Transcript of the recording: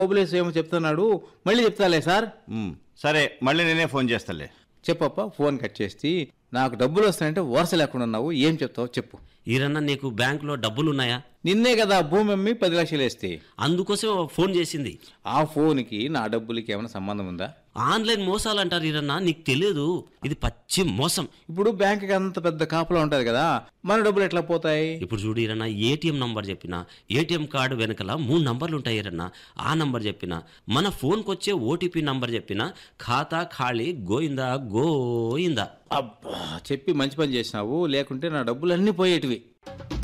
ఓబులేసు ఏమో చెప్తున్నాడు మళ్ళీ చెప్తాలే సార్ ఉమ్, సరే మళ్ళీ నేనే ఫోన్ చేస్తాలే చెప్పప్ప ఫోన్ కట్ చేసి నాకు డబ్బులు వస్తాయంటే వరుస లేకుండా ఉన్నావు ఏం చెప్తావు చెప్పు ఈరన్న నీకు బ్యాంకులో డబ్బులున్నాయా నిన్నే కదా భూమి అమ్మి పది లక్షలు వేస్తే అందుకోసం ఫోన్ చేసింది ఆ ఫోన్కి నా డబ్బులకి ఏమైనా సంబంధం ఉందా ఆన్లైన్ మోసాలు అంటారు ఈరన్న నీకు తెలియదు ఇది పచ్చి మోసం ఇప్పుడు బ్యాంక్కి అంత పెద్ద కాపలా ఉంటుంది కదా మన డబ్బులు ఎట్లా పోతాయి ఇప్పుడు చూడు ఈరన్న ఏటీఎం నంబర్ చెప్పిన ఏటీఎం కార్డు వెనకల మూడు నంబర్లు ఉంటాయి ఈరన్న ఆ నంబర్ చెప్పిన మన ఫోన్కి వచ్చే ఓటీపీ నంబర్ చెప్పిన ఖాతా ఖాళీ గోయిందా గోయిందా అబ్బా చెప్పి మంచి పని చేసినావు లేకుంటే నా డబ్బులు అన్నీ పోయేటివి